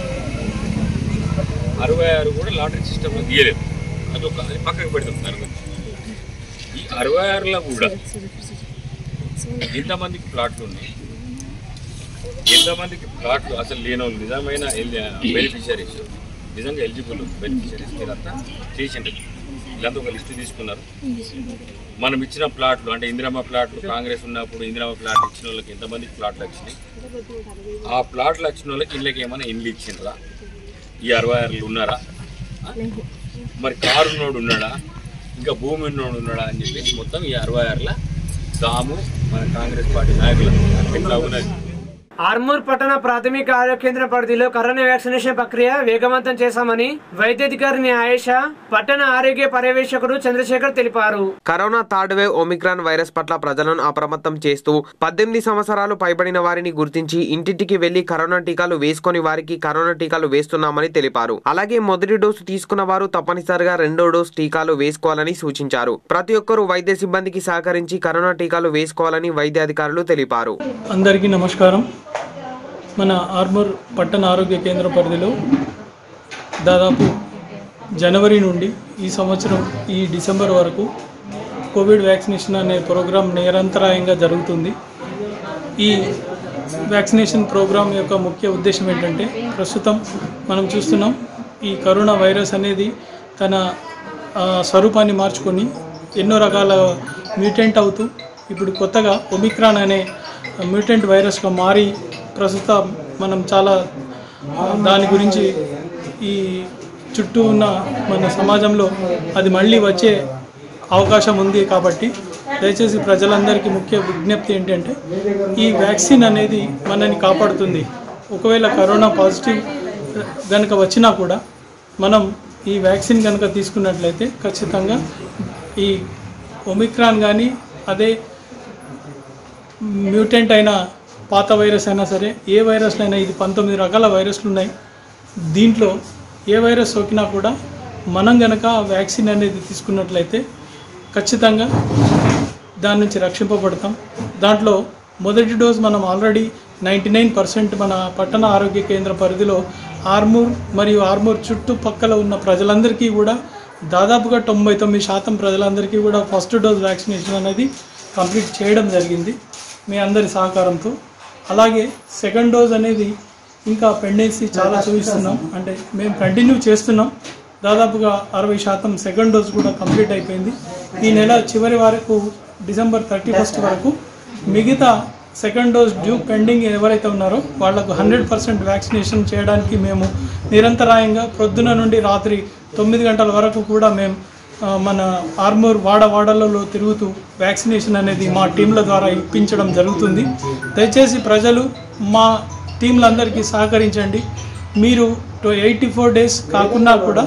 అరవై ఆరు కూడా లాటరీ సిస్టంలో తీయలేదు అదొక అది పక్కకు పెడతాం దాని గురించి ఈ అరవై ఆరులో కూడా ఎంతమందికి ప్లాట్లు ఉన్నాయి ఎంతమందికి ప్లాట్లు అసలు లేని వాళ్ళు నిజమైన బెనిఫిషరీస్ నిజంగా ఎలిజిబుల్ బెనిఫిషరీస్ మీరంతా చేసిండ్రు వీళ్ళంతా ఒక లిస్ట్ తీసుకున్నారు మనం ఇచ్చిన ప్లాట్లు అంటే ఇందిరమ్మ ప్లాట్లు కాంగ్రెస్ ఉన్నప్పుడు ఇందిరమ్మ ప్లాట్లు ఇచ్చిన వాళ్ళకి ఎంతమందికి ప్లాట్లు వచ్చినాయి ఆ ప్లాట్లు వచ్చిన వాళ్ళకి ఇళ్ళకి ఏమైనా ఇండ్లు ఇచ్చిండ్రా ఈ అరవై ఆరులు ఉన్నారా మరి కారు ఉన్నోడు ఉన్నాడా ఇంకా భూమి ఉన్నోడు ఉన్నాడా అని చెప్పేసి మొత్తం ఈ అరవై ఆరుల దాము మన కాంగ్రెస్ పార్టీ నాయకులు ఇట్లా ఉన్నది ఆర్మూర్ పట్టణ ప్రాథమిక ఆరోగ్య కేంద్రం పరిధిలో కరోనా వ్యాక్సినేషన్ ప్రక్రియ వేగవంతం చేశామని వైద్యాధికారిని ఆయేషా పట్టణ ఆరోగ్య పర్యవేక్షకుడు చంద్రశేఖర్ తెలిపారు corona third wave omicron virus పట్ల ప్రజలను అప్రమత్తం చేస్తూ పద్దెనిమిది సంవత్సరాలు పైబడిన వారిని గుర్తించి ఇంటింటికి వెళ్లి కరోనా టీకాలు వేసుకొని వారికి కరోనా టీకాలు వేస్తున్నామని తెలిపారు అలాగే మొదటి డోసు తీసుకున్న వారు తప్పనిసరిగా రెండో డోసు టీకాలు వేసుకోవాలని సూచించారు ప్రతి ఒక్కరూ వైద్య సిబ్బందికి సహకరించి కరోనా టీకాలు వేసుకోవాలని వైద్యాధికారులు తెలిపారు అందరికీ నమస్కారం మన ఆర్మూర్ పట్టణ ఆరోగ్య కేంద్ర పరిధిలో దాదాపు జనవరి నుండి ఈ సంవత్సరం ఈ డిసెంబర్ వరకు కోవిడ్ వ్యాక్సినేషన్ అనే ప్రోగ్రాం నిరంతరాయంగా జరుగుతుంది ఈ వ్యాక్సినేషన్ ప్రోగ్రాం యొక్క ముఖ్య ఉద్దేశం ఏంటంటే ప్రస్తుతం మనం చూస్తున్నాం ఈ కరోనా వైరస్ అనేది తన ఆ, స్వరూపాన్ని మార్చుకొని ఎన్నో రకాల మ్యూటెంట్ అవుతూ ఇప్పుడు కొత్తగా ఒమిక్రాన్ అనే మ్యూటెంట్ వైరస్గా మారి ప్రస్తుతం మనం చాలా ఆ, దాని గురించి ఈ చుట్టూ ఉన్న మన సమాజంలో అది మళ్ళీ వచ్చే అవకాశం ఉంది కాబట్టి దయచేసి ప్రజలందరికీ ముఖ్య విజ్ఞప్తి ఏంటంటే ఈ వ్యాక్సిన్ అనేది మనని కాపాడుతుంది ఒకవేళ కరోనా పాజిటివ్ కనుక వచ్చినా కూడా మనం ఈ వ్యాక్సిన్ కనుక తీసుకున్నట్లయితే ఖచ్చితంగా ఈ ఒమిక్రాన్ కానీ అదే మ్యూటెంట్ అయిన పాత వైరస్ అయినా సరే ఏ వైరస్లు అయినా ఇది పంతొమ్మిది రకాల వైరస్లు ఉన్నాయి దీంట్లో ఏ వైరస్ సోకినా కూడా మనం గనక వ్యాక్సిన్ అనేది తీసుకున్నట్లయితే ఖచ్చితంగా దాని నుంచి రక్షింపబడతాం దాంట్లో మొదటి డోస్ మనం ఆల్రెడీ నైంటీ నైన్ పర్సెంట్ మన పట్టణ ఆరోగ్య కేంద్ర పరిధిలో ఆర్మూర్ మరియు ఆర్మూర్ చుట్టుపక్కల ఉన్న ప్రజలందరికీ కూడా దాదాపుగా తొంభై తొమ్మిది శాతం ప్రజలందరికీ కూడా ఫస్ట్ డోస్ వ్యాక్సినేషన్ అనేది కంప్లీట్ చేయడం జరిగింది మీ అందరి సహకారంతో అలాగే సెకండ్ డోస్ అనేది ఇంకా పెండెన్సీ చాలా చూపిస్తున్నాం అంటే మేము కంటిన్యూ చేస్తున్నాం దాదాపుగా అరవై శాతం సెకండ్ డోస్ కూడా కంప్లీట్ అయిపోయింది ఈ నెల చివరి వరకు డిసెంబర్ థర్టీ ఫస్ట్ వరకు మిగతా సెకండ్ డోస్ డ్యూ పెండింగ్ ఎవరైతే ఉన్నారో వాళ్లకు హండ్రెడ్ పర్సెంట్ వ్యాక్సినేషన్ చేయడానికి మేము నిరంతరాయంగా ప్రొద్దున నుండి రాత్రి తొమ్మిది గంటల వరకు కూడా మేము ఆ, మన ఆర్మూర్ వాడ వాడలలో తిరుగుతూ వ్యాక్సినేషన్ అనేది మా టీంల ద్వారా ఇప్పించడం జరుగుతుంది దయచేసి ప్రజలు మా టీంలందరికీ సహకరించండి మీరు ఎయిటీ ఫోర్ డేస్ కాకున్నా కూడా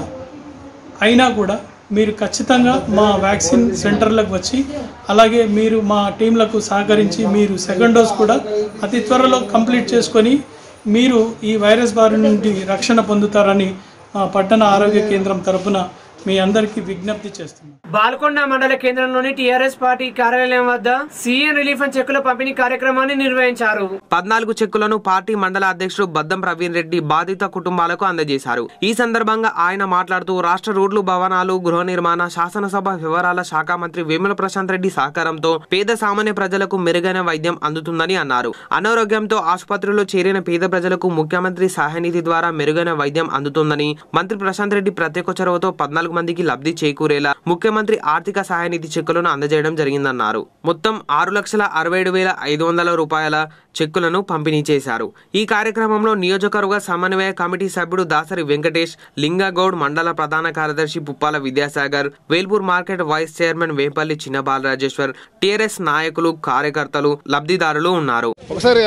అయినా కూడా మీరు ఖచ్చితంగా మా వ్యాక్సిన్ సెంటర్లకు వచ్చి అలాగే మీరు మా టీంలకు సహకరించి మీరు సెకండ్ డోస్ కూడా అతి త్వరలో కంప్లీట్ చేసుకొని మీరు ఈ వైరస్ బారి నుండి రక్షణ పొందుతారని మా పట్టణ ఆరోగ్య కేంద్రం తరపున మీ అందరికీ విజ్ఞప్తి చేస్తున్నాం బాల్కొండ మండల కేంద్రంలోని టీఆర్ఎస్ పార్టీ కార్యాలయం వద్ద సీఎం రిలీఫ్ అండ్ చెక్కుల పంపిణీ కార్యక్రమాన్ని నిర్వహించారు పద్నాలుగు చెక్కులను పార్టీ మండల అధ్యక్షుడు బద్దం ప్రవీణ్ రెడ్డి బాధిత కుటుంబాలకు అందజేశారు ఈ సందర్భంగా ఆయన మాట్లాడుతూ రాష్ట్ర రోడ్లు భవనాలు గృహ నిర్మాణ శాసనసభ వివరాల శాఖ మంత్రి వేముల ప్రశాంత్ రెడ్డి సహకారంతో పేద సామాన్య ప్రజలకు మెరుగైన వైద్యం అందుతుందని అన్నారు అనారోగ్యంతో ఆసుపత్రిలో చేరిన పేద ప్రజలకు ముఖ్యమంత్రి సహాయనిధి ద్వారా మెరుగైన వైద్యం అందుతుందని మంత్రి ప్రశాంత్ రెడ్డి ప్రత్యేక చొరవతో పద్నాలుగు మందికి లబ్ధి చేకూరేలా ముఖ్యమంత్రి ఆర్థిక సహాయనిధి చెక్కులను అందజేయడం జరిగిందన్నారు మొత్తం ఆరు లక్షల అరవై ఏడు వేల ఐదు వందల రూపాయల చెక్కులను పంపిణీ చేశారు ఈ కార్యక్రమంలో నియోజకవర్గ సమన్వయ కమిటీ సభ్యుడు దాసరి వెంకటేష్ లింగగౌడ్ మండల ప్రధాన కార్యదర్శి Puppala Vidyasagar Velpur market vice chairman Vepalli Chinna Balarajeshwar TRS నాయకులు కార్యకర్తలు లబ్ధిదారులు ఉన్నారు ఒకసారి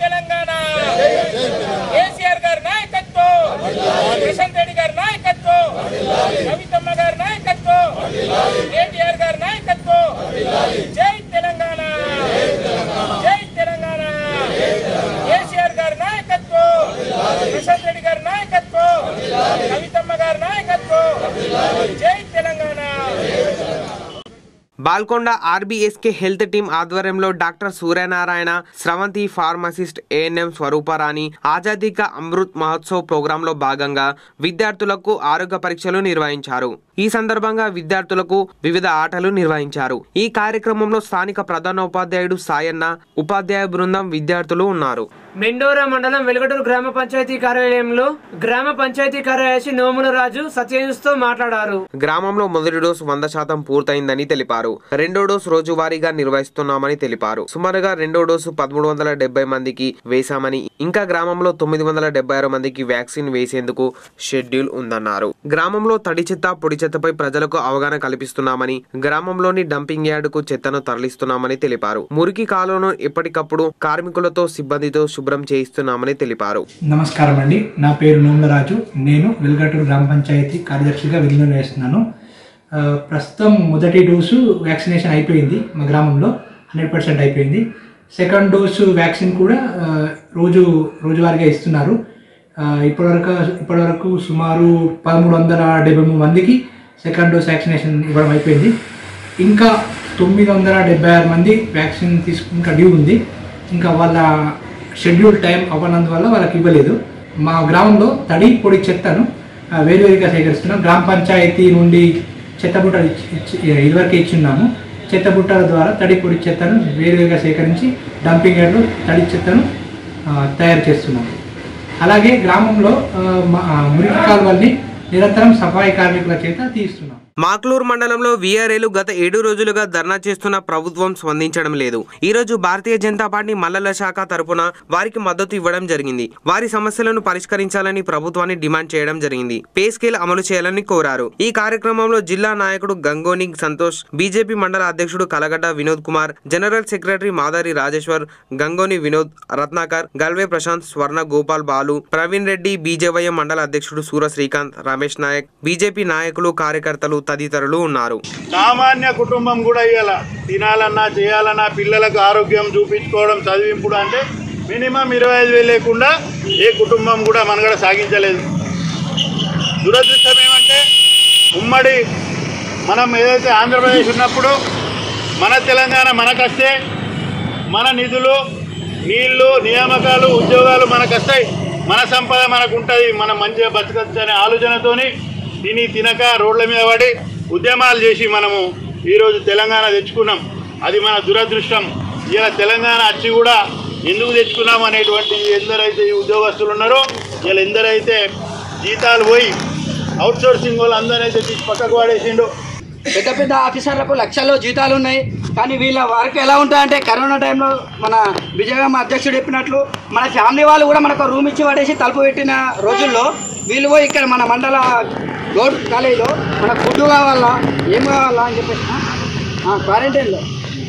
కేసీఆర్ గారి నాయకత్వం కిషన్ రెడ్డి గారి నాయకత్వం కవితమ్మ గారి నాయకత్వం కేటీఆర్ గారి నాయకత్వం జై తెలంగాణ జై తెలంగాణ కేసీఆర్ గారి నాయకత్వం కిషన్ రెడ్డి గారి నాయకత్వం కవితమ్మ గారి నాయకత్వం Jai Telangana Balkonda RBSK health team ఆధ్వర్యంలో doctor Suryanarayana Sravanthi pharmacist ANM Swaruparani Azadi ka Amrit Mahotsav ప్రోగ్రాంలో భాగంగా విద్యార్థులకు ఆరోగ్య పరీక్షలు నిర్వహించారు ఈ సందర్భంగా విద్యార్థులకు వివిధ ఆటలు నిర్వహించారు ఈ కార్యక్రమంలో స్థానిక ప్రధాన ఉపాధ్యాయుడు సాయన్న ఉపాధ్యాయ బృందం విద్యార్థులు ఉన్నారు మెండోరా మండలం వెలుగటూరు గ్రామ పంచాయతీ కార్యాలయంలో గ్రామ పంచాయతీ కార్యదర్శి నోముల రాజు సత్యన్యూస్ తో మాట్లాడారు గ్రామంలో మొదటి డోసు వంద శాతం పూర్తయిందని తెలిపారు రెండో డోసు రోజువారీగా నిర్వహిస్తున్నామని తెలిపారు సుమారుగా రెండో డోసు పదమూడు వందల డెబ్బై మందికి వేశామని ఇంకా గ్రామంలో తొమ్మిది వందల డెబ్బై ఆరు మందికి వ్యాక్సిన్ వేసేందుకు షెడ్యూల్ ఉందన్నారు గ్రామంలో తడి చెత్త పొడి చెత్త భద్రతపై ప్రజలకు అవగాహన కల్పిస్తున్నామని గ్రామంలోని డంపింగ్ యార్డుకు చెత్తను తరలిస్తున్నామని తెలిపారు మురికి కాలువను ఎప్పటికప్పుడు కార్మికులతో సిబ్బందితో శుభ్రం చేయిస్తున్నామని తెలిపారు నమస్కారం అండి నా పేరు నోములరాజు నేను వెల్గటూరు గ్రామ పంచాయతీ కార్యదర్శిగా విధులు వేస్తున్నాను ఆ, ప్రస్తుతం మొదటి డోసు వ్యాక్సినేషన్ అయిపోయింది మా గ్రామంలో హండ్రెడ్ పర్సెంట్ అయిపోయింది సెకండ్ డోసు వ్యాక్సిన్ కూడా ఆ, రోజు రోజువారీగా ఇస్తున్నారు ఆ, ఇప్పటివరకు ఇప్పటివరకు సుమారు పదమూడు వందల డెబ్బై మూడు మందికి సెకండ్ డోస్ వ్యాక్సినేషన్ ఇవ్వడం అయిపోయింది ఇంకా తొమ్మిది వందల డెబ్బై ఆరు మంది వ్యాక్సిన్ తీసుకు ఇంకా డ్యూ ఉంది ఇంకా వాళ్ళ షెడ్యూల్ టైం అవ్వనందువల్ల వాళ్ళకి ఇవ్వలేదు మా గ్రామంలో తడి పొడి చెత్తను ఆ, వేరువేరుగా సేకరిస్తున్నాం గ్రామ పంచాయతీ నుండి చెత్త బుట్టలు ఇచ్చి ఇచ్చి ఇదివరకే ఇచ్చున్నాము చెత్త బుట్టల ద్వారా తడి పొడి చెత్తను వేరువేరుగా సేకరించి డంపింగ్ యార్డ్లో తడి చెత్తను ఆ, తయారు చేస్తున్నాము అలాగే గ్రామంలో ఆ, మ- ఆ, మురికి కాలువల్ని నిరంతరం సఫాయి కార్మికుల చేత తీస్తున్నాం మాక్లూర్ మండలంలో వీఆర్ఏలు గత ఏడు రోజులుగా ధర్నా చేస్తున్న ప్రభుత్వం స్పందించడం లేదు ఈ రోజు భారతీయ జనతా పార్టీ మల్లల శాఖ తరపున వారికి మద్దతు ఇవ్వడం జరిగింది వారి సమస్యలను పరిష్కరించాలని ప్రభుత్వాన్ని డిమాండ్ చేయడం జరిగింది పే స్కేల్ అమలు చేయాలని కోరారు ఈ కార్యక్రమంలో జిల్లా నాయకుడు గంగోని సంతోష్ బీజేపీ మండల అధ్యక్షుడు కలగడ్డ వినోద్ కుమార్ జనరల్ సెక్రటరీ మాదారి రాజేశ్వర్ గంగోని వినోద్ రత్నాకర్ గల్వే ప్రశాంత్ స్వర్ణ గోపాల్ బాలు ప్రవీణ్ రెడ్డి బీజేవై మండల అధ్యక్షుడు సూర శ్రీకాంత్ రమేష్ నాయక్ బీజేపీ నాయకులు కార్యకర్తలు తదితరులు ఉన్నారు సామాన్య కుటుంబం కూడా ఇవాళ తినాలన్నా చేయాలన్నా పిల్లలకు ఆరోగ్యం చూపించుకోవడం చదివింపుడు అంటే మినిమం ఇరవై ఐదు వేలు లేకుండా ఏ కుటుంబం కూడా మనగడ సాగించలేదు దురదృష్టం ఏమంటే ఉమ్మడి మనం ఏదైతే ఆంధ్రప్రదేశ్ ఉన్నప్పుడు మన తెలంగాణ మనకొస్తే మన నిధులు నీళ్లు నియామకాలు ఉద్యోగాలు మనకు వస్తాయి మన సంపద మనకు ఉంటుంది మనం మంచిగా బతకచ్చు అనే ఆలోచనతోని తిని తినక రోడ్ల మీద పడి ఉద్యమాలు చేసి మనము ఈరోజు తెలంగాణ తెచ్చుకున్నాం అది మన దురదృష్టం ఇలా తెలంగాణ వచ్చి కూడా ఎందుకు తెచ్చుకున్నాం అనేటువంటి ఎందరైతే ఈ ఉద్యోగస్తులు ఉన్నారో వీళ్ళు ఎందరైతే జీతాలు పోయి అవుట్ సోర్సింగ్ వాళ్ళు అందరైతే తీసి పక్కకు పడేసిండు పెద్ద పెద్ద ఆఫీసర్లకు లక్షల్లో జీతాలు ఉన్నాయి కానీ వీళ్ళ వర్క్ ఎలా ఉంటాయంటే కరోనా టైంలో మన విజయగామ అధ్యక్షుడు చెప్పినట్లు మన ఫ్యామిలీ వాళ్ళు కూడా మనకు రూమ్ ఇచ్చి పడేసి తలుపు పెట్టిన రోజుల్లో వీళ్ళు పోయి ఇక్కడ మన మండల గౌడ్ కాలేజీలో మనకు ఫుడ్ కావాలా ఏం కావాలా అని చెప్పేసి క్వారంటైన్లో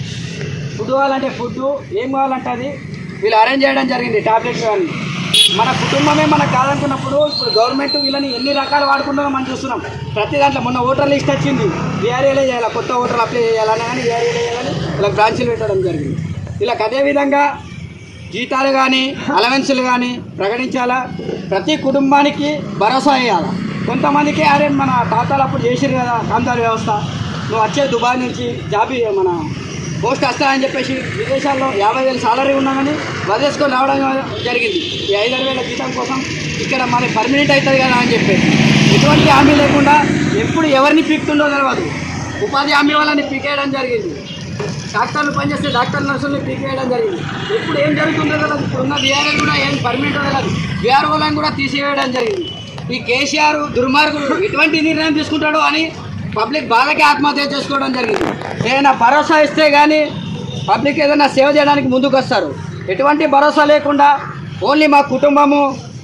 ఫుడ్ కావాలంటే ఫుడ్ ఏం కావాలంటే అది వీళ్ళు అరేంజ్ చేయడం జరిగింది టాబ్లెట్స్ కానీ మన కుటుంబమే మనకు కాదనుకున్నప్పుడు ఇప్పుడు గవర్నమెంట్ వీళ్ళని ఎన్ని రకాలు వాడుకుంటారో మనం చూస్తున్నాం ప్రతి దాంట్లో మొన్న ఓటర్ లిస్ట్ వచ్చింది వీఆర్ఏలే చేయాలి కొత్త ఓటర్లు అప్లై చేయాలని కానీ వీఆర్ఏలే చేయాలని ఇలా బ్రాంచ్లు పెట్టడం జరిగింది ఇలా అదేవిధంగా జీతాలు కానీ అలవెన్సులు కానీ ప్రకటించాలా ప్రతి కుటుంబానికి భరోసా వేయాలి కొంతమందికి అరే మన తాతాలు అప్పుడు చేసిరు కదా కాంతాల వ్యవస్థ నువ్వు వచ్చే దుబాయ్ నుంచి జాబ్ ఇ- మన పోస్ట్ వస్తాయని చెప్పేసి విదేశాల్లో యాభై వేలు సాలరీ ఉన్నా కానీ వదిలేసుకొని రావడం జరిగింది ఈ ఐదారు వేల జీతం కోసం ఇక్కడ మరి పర్మనెంట్ అవుతుంది కదా అని చెప్పేసి ఎటువంటి హామీ లేకుండా ఎప్పుడు ఎవరిని పీకుతుండో తెలియదు ఉపాధి హామీ వాళ్ళని పీకేయడం జరిగింది డాక్టర్లు పనిచేస్తే డాక్టర్ నర్సుల్ని పీకేయడం జరిగింది ఎప్పుడు ఏం జరుగుతుందో తెలియదు ఇప్పుడు ఉన్న బీఆర్ఎల్ కూడా ఏం పర్మనెంట్ తెలియదు బీఆర్ఓలను కూడా తీసివేయడం జరిగింది ఈ కేసీఆర్ దుర్మార్గుడు ఎటువంటి నిర్ణయం తీసుకుంటాడో అని పబ్లిక్ బాధకి ఆత్మహత్య చేసుకోవడం జరిగింది ఏదైనా భరోసా ఇస్తే కానీ పబ్లిక్ ఏదైనా సేవ చేయడానికి ముందుకు వస్తారు ఎటువంటి భరోసా లేకుండా ఓన్లీ మా కుటుంబము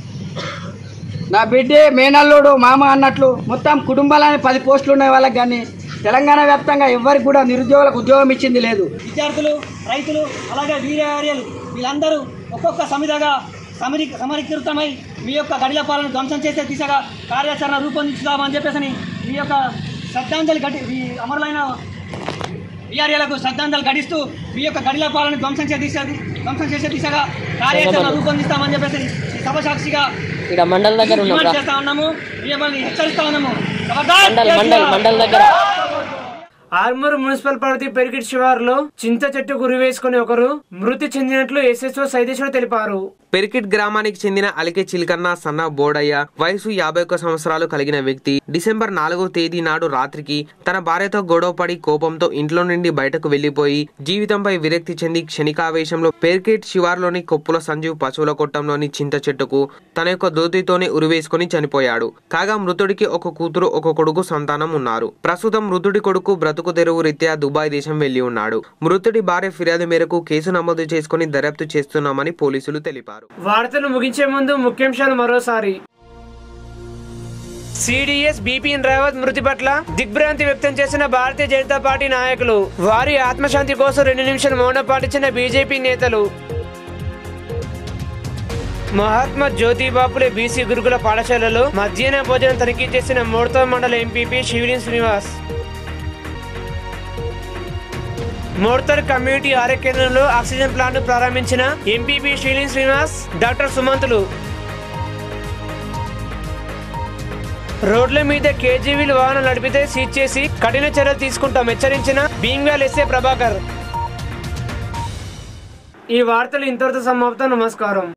నా బిడ్డే మేనల్లుడు మామ అన్నట్లు మొత్తం కుటుంబాలని పది పోస్టులు ఉన్నాయి వాళ్ళకి కానీ తెలంగాణ వ్యాప్తంగా ఎవరికి కూడా నిరుద్యోగులకు ఉద్యోగం ఇచ్చింది లేదు విద్యార్థులు రైతులు అలాగే వీర్యార్యలు వీళ్ళందరూ ఒక్కొక్క సమిధగా సమరి సమరీకృతమై మీ యొక్క గడిల పాలన ధ్వంసం చేసే దిశగా కార్యాచరణ రూపొందించుదామని చెప్పేసి మీ యొక్క శ్రద్ధాంజలి గడి ఈ అమరులైన వీఆర్ఏలకు శ్రద్ధాంజలి గడిస్తూ మీ యొక్క గడిల పాలన ధ్వంసం చేసే దిశ ధ్వంసం చేసే దిశగా కార్యాచరణ రూపొందిస్తామని చెప్పేసి ఈ సభ సాక్షిగా ఇక్కడ మండల దగ్గర ఉన్నాం డిమాండ్ రా. చేస్తా ఉన్నాము మిమ్మల్ని హెచ్చరిస్తా ఉన్నాము ఖబర్దార్ మండల్ మండల్ కేసీఆర్. మండల్ దగ్గర ఆర్మూర్ మున్సిపల్ పరిధి పెరిగిట్ శివారులో చింత చెట్టు గురివేసుకుని ఒకరు మృతి చెందినట్లు ఎస్ఎస్ఓ సైదేశ్వర్ తెలిపారు పెరికిట్ గ్రామానికి చెందిన అలికే చిల్కన్న సన్న బోడయ్య వయసు యాభై ఒక్క సంవత్సరాలు కలిగిన వ్యక్తి డిసెంబర్ నాలుగో తేదీ నాడు రాత్రికి తన భార్యతో గొడవపడి కోపంతో ఇంట్లో నుండి బయటకు వెళ్లిపోయి జీవితంపై విరక్తి చెంది క్షణికావేశంలో పెరికిట్ శివార్లోని కొప్పుల సంజీవ్ పశువుల కొట్టంలోని చింత చెట్టుకు తన యొక్క దోతితోనే ఉరివేసుకుని చనిపోయాడు కాగా మృతుడికి ఒక కూతురు ఒక కొడుకు సంతానం ఉన్నారు ప్రస్తుతం మృతుడి కొడుకు బ్రతుకు తెరువు రీత్యా దుబాయ్ దేశం వెళ్లి ఉన్నాడు మృతుడి భార్య ఫిర్యాదు మేరకు కేసు నమోదు చేసుకుని దర్యాప్తు చేస్తున్నామని పోలీసులు తెలిపారు వార్తలు ముగించే ముందు ముఖ్యాంశాలు మరోసారి సిడిఎస్ బిపిన్ రావత్ మృతి పట్ల దిగ్భ్రాంతి వ్యక్తం చేసిన భారతీయ జనతా పార్టీ నాయకులు వారి ఆత్మశాంతి కోసం రెండు నిమిషాలు మౌనం పాటించిన బీజేపీ నేతలు మహాత్మా జ్యోతిబాపులే బీసీ గురుకుల పాఠశాలలో మధ్యాహ్న భోజనం తనిఖీ చేసిన మూడతో మండల ఎంపీపీ శివలిన్ శ్రీనివాస్ మోర్తర్ కమ్యూనిటీ ఆరోగ్య కేంద్రంలో ఆక్సిజన్ ప్లాంట్ ప్రారంభించిన ఎంపీపీ శ్రీలిన్ శ్రీనివాస్ డాక్టర్ సుమంతులు రోడ్ల మీద కేజీవీలు వాహనం నడిపితే సీజ్ చేసి కఠిన చర్యలు తీసుకుంటాం హెచ్చరించిన భీమ్గాల్ ఎస్ఏ ప్రభాకర్ ఈ వార్తలు ఇంతవరకు సమాప్తం నమస్కారం